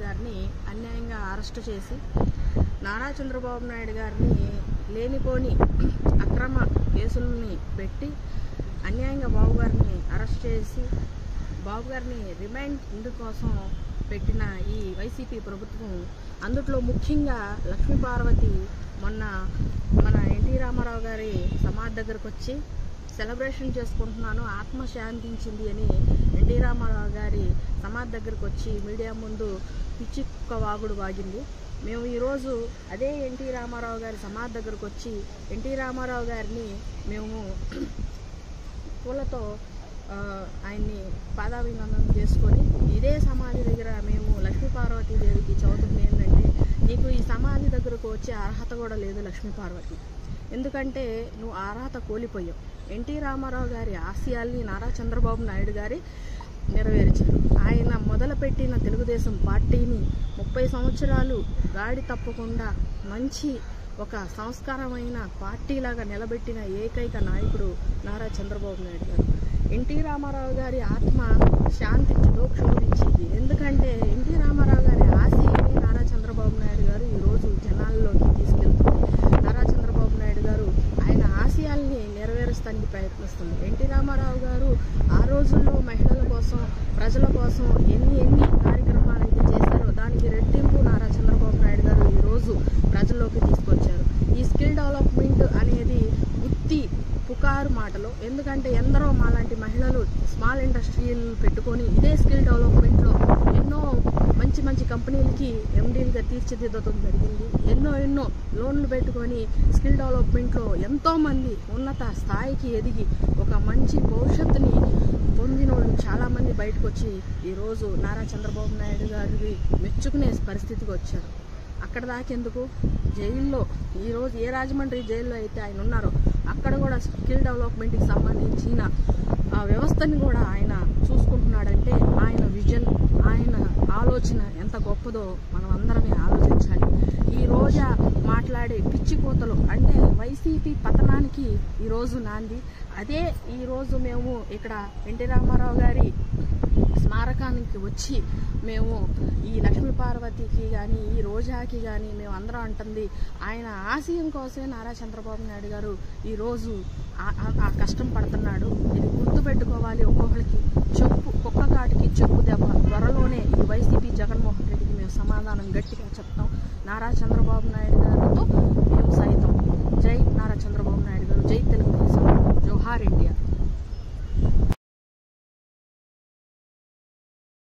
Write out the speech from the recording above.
గారిని అన్యాయంగా అరెస్ట్ చేసి నారా చంద్రబాబు నాయుడు గారిని లేనిపోని అక్రమ కేసులని పెట్టి అన్యాయంగా బాబు గారిని అరెస్ట్ చేసి బాబు గారిని రిమైండ్ కోసం పెట్టిన ఈ వైసీపీ ప్రభుత్వం అందుట్లో ముఖ్యంగా లక్ష్మీ పార్వతి మొన్న మన ఎన్టీ రామారావు గారి సమాధి దగ్గరకు వచ్చి సెలబ్రేషన్ చేసుకుంటున్నాను ఆత్మ శాంతించింది అని ఎన్టీ రామారావు గారి సమాధి దగ్గరకు వచ్చి మీడియా ముందు పిచ్చి కుక్క వాగుడు వాగింది మేము ఈరోజు అదే ఎన్టీ రామారావు గారి సమాధి దగ్గరకు వచ్చి ఎన్టీ రామారావు గారిని మేము పూలతో ఆ, ఆయన్ని పాదాభివందనం చేసుకొని ఇదే సమాధి దగ్గర మేము లక్ష్మీ పార్వతీ దేవికి చదువుతుంది ఏంటంటే నీకు ఈ సమాధి దగ్గరకు వచ్చే అర్హత కూడా లేదు లక్ష్మీ పార్వతి ఎందుకంటే నువ్వు ఆ అర్హత కోల్పోయావు ఎన్టీ రామారావు గారి ఆశయాల్ని నారా చంద్రబాబు నాయుడు గారి నెరవేర్చారు ఆయన మొదలుపెట్టిన తెలుగుదేశం పార్టీని ముప్పై సంవత్సరాలు గాడి తప్పకుండా మంచి ఒక సంస్కారమైన పార్టీలాగా నిలబెట్టిన ఏకైక నాయకుడు నారా చంద్రబాబు నాయుడు గారు ఎన్టీ రామారావు గారి ఆత్మ శాంతించదో క్షోభించింది ఎందుకంటే ఎన్టీ రామారావు గారి ఆశయమే నారా చంద్రబాబు నాయుడు గారు ఈరోజు జనాల్లోకి తీసుకెళ్తుంది నారా చంద్రబాబు నాయుడు గారు ఆయన ఆశయాల్ని నెరవేరుస్తానికి ప్రయత్నిస్తుంది ఎన్టీ రామారావు గారు ఆ రోజుల్లో మహిళల కోసం ప్రజల కోసం ఎన్ని ఎన్ని కార్యక్రమాలు అయితే చేశారో దానికి రెట్టింపు నారా చంద్రబాబు నాయుడు గారు ఈరోజు ప్రజల్లోకి తీసుకొచ్చారు ఈ స్కిల్ డెవలప్మెంట్ అనేది ఉత్తి పుకారు మాటలు ఎందుకంటే ఎందరో మాలాంటి మహిళలు స్మాల్ ఇండస్ట్రీలు పెట్టుకొని ఇదే స్కిల్ డెవలప్మెంట్లో ఎన్నో మంచి మంచి కంపెనీలకి ఎండీలుగా తీర్చిదిద్దడం జరిగింది ఎన్నో ఎన్నో లోన్లు పెట్టుకొని స్కిల్ డెవలప్మెంట్లో ఎంతోమంది ఉన్నత స్థాయికి ఎదిగి ఒక మంచి భవిష్యత్తుని పొందిన వాళ్ళు చాలామంది బయటకు వచ్చి ఈరోజు నారా చంద్రబాబు నాయుడు గారికి మెచ్చుకునే పరిస్థితికి వచ్చారు అక్కడ దాకెందుకు జైల్లో ఈరోజు ఏ రాజమండ్రి జైల్లో అయితే ఆయన ఉన్నారో అక్కడ కూడా స్కిల్ డెవలప్మెంట్కి సంబంధించిన ఆ వ్యవస్థని కూడా ఆయన చూసుకుంటున్నాడంటే ఆయన విజన్ ఆయన ఆలోచన ఎంత గొప్పదో మనం అందరమే ఆలోచించాలి ఈ రోజా మాట్లాడే పిచ్చి కోతలు అంటే వైసీపీ పతనానికి ఈరోజు నాంది అదే ఈరోజు మేము ఇక్కడ ఎన్టీ రామారావు గారి స్మారకానికి వచ్చి మేము ఈ లక్ష్మీ పార్వతికి కానీ ఈ రోజాకి కానీ మేము అందరం అంటుంది ఆయన ఆశయం కోసమే నారా చంద్రబాబు నాయుడు గారు ఈరోజు ఆ- ఆ- ఆ కష్టం పడుతున్నాడు ఇది గుర్తుపెట్టుకోవాలి ఒక్కొక్కరికి చెప్పు కుక్క కాటికి చెప్పు దెబ్బ త్వరలోనే ఈ వైసీపీ జగన్మోహన్ రెడ్డికి మేము సమాధానం గట్టిగా చెప్తాం నారా చంద్రబాబు నాయుడు గారితో మేము సైతం జై నారా చంద్రబాబు నాయుడు గారు జై తెలుగుదేశం జోహార్ ఇండియా